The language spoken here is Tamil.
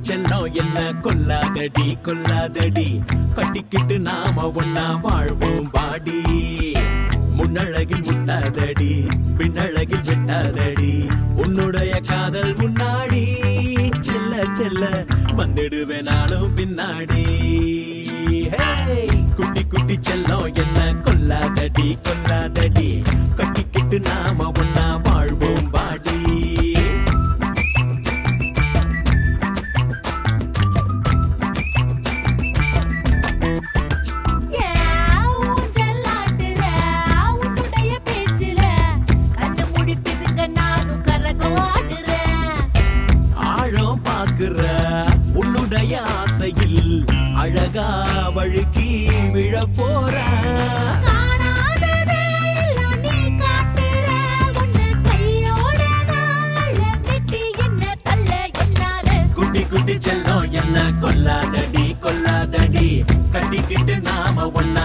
செல்லம் என்ன கொல்லாதடி கொல்லாதடி கட்டிக்கிட்டு நாம ஒன்னா வாழ்வோம் வாடி முன்னழகில் முட்டாதடி பின்னழகில் வெட்டாதடி உன்னுடைய காதல் முன்னாடி செல்ல செல்ல வந்துடுவேன் நானும் பின்னாடி Hey! குட்டி குட்டி செல்லம் என்ன கொல்லாதடி கொல்லாதடி கட்டிக்கிட்டு நாம ஒன்னா வாழ்வோம் வாடி ஏன் ஊஞ்சலாட்டுற? உன்னுடைய பேச்சுல கண்ணு முடிப்பிதுங்க நானும் கரகம் ஆடுறேன். ஆழம் பாக்குற உன்னுடைய ஆசையில் அழகா வழுக்கி விழ போற காணாததை எல்லாம் நீ காட்டுற. உன்னை கையோட நாள வெட்டி என்ன தள்ள என்னால குட்டி குட்டி செல்லம் என்ன கொல்லாதடி கொல்லாதடி கட்டிக்கிட்டு நாம ஒன்னா